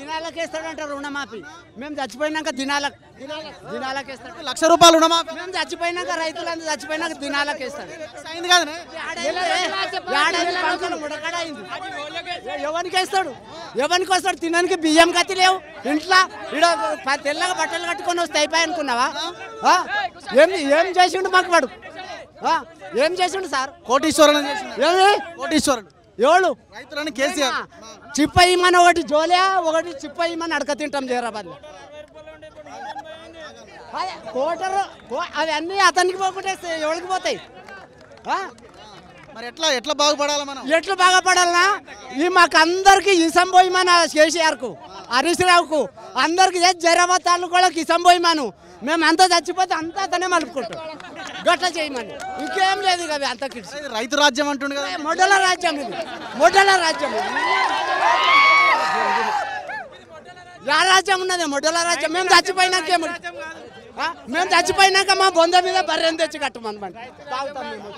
దినాలకు వేస్తాడంట రుణమాఫీ మేము చచ్చిపోయినాక దినాలకు దినాలకు వేస్తాడు లక్ష రూపాయలు రుణమాఫీ మేము చచ్చిపోయినాక రైతులందరూ చచ్చిపోయినాక దినాలకు వేస్తాడు అయింది కదనే ఏడాది పంటలు ముడకడ అయింది ఎవరికి వేస్తాడు ఎవరికి వస్తాడు తినడానికి బియ్యం కత్తి లేవు ఇంట్లో ఈడ ప- తెల్లగా బట్టలు కట్టుకొని వస్తే అయిపోయి అనుకున్నావా ఆ? ఏం ఏం చేసిండు మాకు వాడు ఆ? ఏం చేసిండు సార్ కోటీశ్వరుడు చేసిన ఏమి కోటీశ్వరుడు ఎవడు రైతులని కేసీఆర్ చిప్ప ఇమ్మని ఒకటి జోలియా ఒకటి చిప్ప ఇమ్మని అడక తింటాం జైరాబాద్ కోటరు కో- అవి అన్నీ అతనికి పోకుంటే ఎవరికి పోతాయి ఆ? మరి ఎట్లా ఎట్లా బాగుపడాలి మనం ఎట్లు బాగుపడాలనా ఈ మాకు అందరికి ఇసం పోయిమాను కేసీఆర్కు హరీష్ రావుకు అందరికి జైరాబాద్ తాలూకాళ్ళకి ఇసం పోయిమాను మేము అంతా చచ్చిపోతే అంతా అతనే మలుపుకుంటాం గట్ల చేయమని ఇంకేం లేదు ఇక అవి అంత కిడ్స్ ఇది రైతు రాజ్యం అంటుండు కదా మొడల రాజ్యం ఇది మొడల రాజ్యం ఇది. యా రాజ్యం ఉన్నది మొడల రాజ్యం మేము చచ్చిపోయినాక ఏమి- ఆ? మేము చచ్చిపోయినాక మా బొంద మీద బర్రెని తెచ్చి కట్టమనమాట తాగుతాం మేము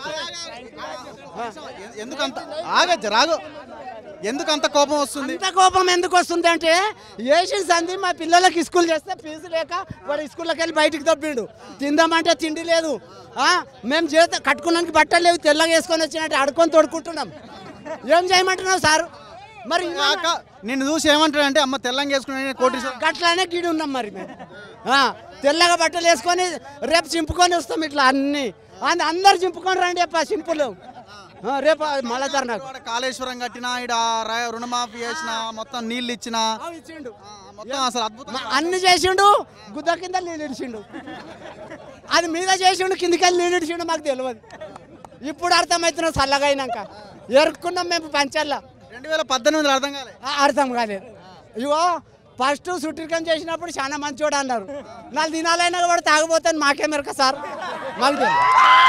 ఎ- ఎందుకంత ఆగచ్చ రాగు ఎందుకు అంత కోపం వస్తుంది ఇంత కోపం ఎందుకు వస్తుంది అంటే వేసిన సంధి మా పిల్లలకి స్కూల్ చేస్తే ఫీజు లేక వాడు స్కూల్లోకి వెళ్ళి బయటికి దొబ్బిండు తిందామంటే తిండి లేదు ఆ, మేము చేత కట్టుకున్నానికి బట్టలు లేవు తెల్లగా వేసుకొని వచ్చినట్టు ఆడుకొని తోడుకుంటున్నాం ఏం చేయమంటున్నావు సార్ మరి ఇంకా కాక నిన్ను చూసి ఏమంటాడంటే అమ్మ తెల్లంగా వేసుకుని కోటీశ్వరుడు గట్లానే గీడి ఉన్నాం మరి మేము ఆ, తెల్లగా బట్టలు వేసుకొని రేపు చింపుకొని వస్తాం ఇట్లా అన్ని అంద- అందరు చింపుకొని రండి అప్ప సింపుల్ ఆ, రేపు మళ్ళా నాకు ఇక్కడ కాళేశ్వరం కట్టినా ఇడ రా- రుణమాఫీ చేసిన మొత్తం నీళ్ళు ఇచ్చిన ఇచ్చిండు మొత్తం అసలు అద్భుతం మా అన్ని చేసిండు గుద్ద కింద నీళ్ళు ఇడిచిండు అది మీద చేసిండు కిందికి వెళ్ళి నీళ్ళు ఇడిచిండు మాకు తెలియదు ఇప్పుడు అర్థమవుతున్నాం చల్లగా అయినాక ఎరుక్కున్నాం మేము పంచల్లా రెండు వేల పద్దెనిమిదిలో అర్థం కాలే ఆ, అర్థం కాలేదు ఇగో ఫస్ట్ సుట్టికం చేసినప్పుడు చాలా మంచోడు అన్నారు నాలుగు దినాలైనా కూడా తాగబోతాను మాకే మెరక సార్ మాకు తెలియదు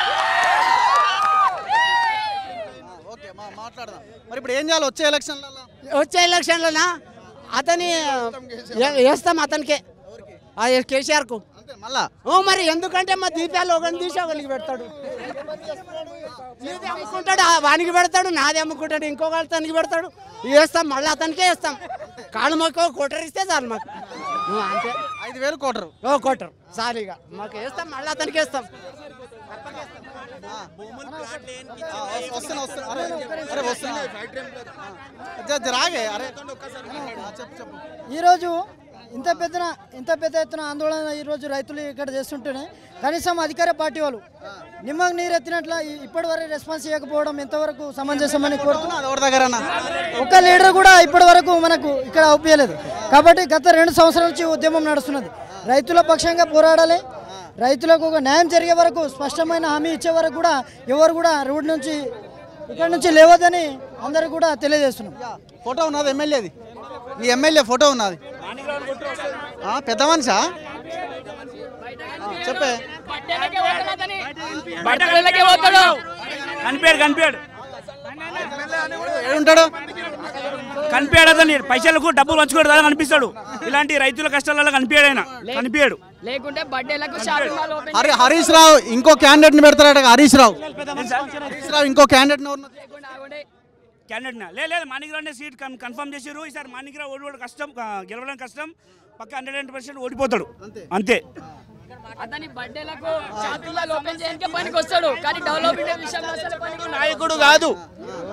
ఓకే మా మాట్లాడదాం మరి ఇప్పుడు ఏం చేయాలి వచ్చే ఎలక్షన్లలో వచ్చే ఎలక్షన్లోనా అతని ఏ- వేస్తాం అతనికే ఆ కేసీఆర్కు అంతే మళ్ళా ఓ మరి ఎందుకంటే మా దీపాలు ఒకరిని తీసి ఒకరికి పెడతాడు ఇది అమ్ముకుంటాడు ఆ వానికి పెడతాడు నాది అమ్ముకుంటాడు ఇంకొక అతనికి పెడతాడు వేస్తాం మళ్ళీ అతనికే వేస్తాం కాళ్ళు మాకు కొట్టరు ఇస్తే చాలు మాకు ఓ, అంతే ఐదు వేలు కోటరు ఓ కొట్టరు సారీగా మాకు వేస్తాం మళ్ళీ అతనికి వేస్తాం ఆ, వస్- వస్తున్నా వస్తున్నా అరే అరే వస్తున్నా జర- జర ఆగే అరే ఆ, చెప్పు చెప్పు ఈరోజు ఇంత పెద్ద ఇంత పెద్ద ఎత్తున ఆందోళన ఈరోజు రైతులు ఇక్కడ చేస్తుంటేనే కనీసం అధికార పార్టీ వాళ్ళు నిమ్మకు నీరు ఎత్తినట్ల ఈ- ఇప్పటి వరకు రెస్పాన్స్ ఇవ్వకపోవడం ఎంతవరకు సమంజసమని కోరుతున్నాం అది ఎవరి దగ్గర అన్న ఒక్క లీడర్ కూడా ఇప్పటి వరకు మనకు ఇక్కడ అవుపియలేదు కాబట్టి గత రెండు సంవత్సరాల నుంచి ఉద్యమం నడుస్తున్నది రైతుల పక్షంగా పోరాడాలి రైతులకు ఒక న్యాయం జరిగే వరకు స్పష్టమైన హామీ ఇచ్చే వరకు కూడా ఎవరు కూడా రోడ్ నుంచి ఇక్కడ నుంచి లేవద్దని అందరూ కూడా తెలియజేస్తున్నాం ఫోటో ఉన్నది ఎమ్మెల్యేది మీ ఎమ్మెల్యే ఫోటో ఉన్నది ఆ, పెద్ద మనిషా ఆ, చెప్పే బట్టలకే పోతాడు కనిపాడు కనిపాడు ఏడుంటాడు కనిపాడు అతని పైసలకు డబ్బులు పంచుకోడు కదా కనిపిస్తాడు ఇలాంటి రైతుల కష్టాలలో కనిపాడు ఆయన కనిపాడు లేకుంటే బర్త్డేలకు shopping mall open Hari Harish Rao ఇంకో క్యాండిడేట్ ని పెడతారట హరీష్ రావు హరీష్ రావు ఇంకో క్యాండిడేట్ క్యాండిడేట్ లే లేదు మాణిగ్రావు సీట్ కన్ఫర్మ్ చేసారు ఈసారి మాణిగ్రావు ఓడి ఓడి కష్టం ఆ, గెలవడం కష్టం పక్క హండ్రెడ్ పర్సెంట్ ఓడిపోతాడు అంతే అతని బర్త్డేలకు షాపింగ్ మాల్ ఓపెన్ చేయడానికి పనికి వస్తాడు కానీ డెవలప్మెంట్ విషయంలో అసలు పనికి రాడు. నాయకుడు కాదు